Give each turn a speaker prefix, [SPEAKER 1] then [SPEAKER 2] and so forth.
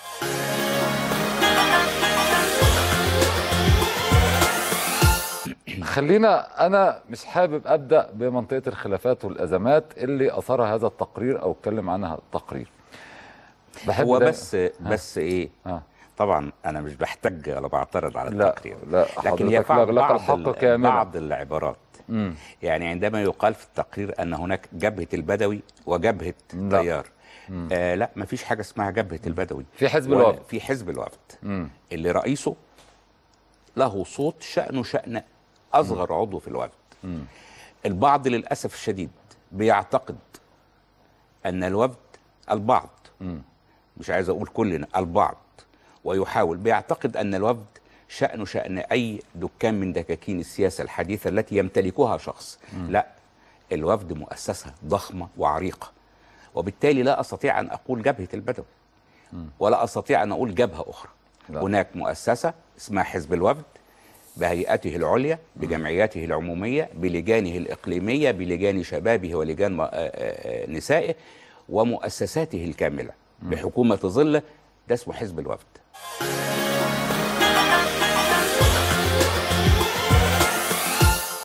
[SPEAKER 1] خلينا انا مش حابب ابدا بمنطقه الخلافات والازمات اللي اثارها هذا التقرير او اتكلم عنها التقرير
[SPEAKER 2] بحب هو
[SPEAKER 1] دايما-
[SPEAKER 2] بس بس ايه
[SPEAKER 1] آه.
[SPEAKER 2] طبعا انا مش بحتج ولا بعترض على
[SPEAKER 1] لا،
[SPEAKER 2] التقرير
[SPEAKER 1] لا،
[SPEAKER 2] لكن هي
[SPEAKER 1] حضرتك
[SPEAKER 2] بعض
[SPEAKER 1] لك الحق
[SPEAKER 2] ال-
[SPEAKER 1] كاملا.
[SPEAKER 2] بعض العبارات
[SPEAKER 1] مم.
[SPEAKER 2] يعني عندما يقال في التقرير ان هناك جبهه البدوي وجبهه
[SPEAKER 1] لا.
[SPEAKER 2] تيار آه لا ما فيش حاجه اسمها جبهه البدوي
[SPEAKER 1] في حزب
[SPEAKER 2] ولا-
[SPEAKER 1] الوفد.
[SPEAKER 2] في حزب الوفد
[SPEAKER 1] مم.
[SPEAKER 2] اللي رئيسه له صوت شأنه شأن أصغر عضو في الوفد البعض للأسف الشديد بيعتقد أن الوفد البعض مش عايز أقول كلنا البعض ويحاول بيعتقد أن الوفد شأنه شأن أي دكان من دكاكين السياسة الحديثة التي يمتلكها شخص لا الوفد مؤسسة ضخمة وعريقة وبالتالي لا أستطيع أن أقول جبهة البدوي ولا استطيع ان اقول جبهه اخرى
[SPEAKER 1] لا.
[SPEAKER 2] هناك مؤسسه اسمها حزب الوفد بهيئته العليا بجمعياته العموميه بلجانه الاقليميه بلجان شبابه ولجان م- آه، آه، نسائه ومؤسساته الكامله بحكومه ظله ده اسمه حزب الوفد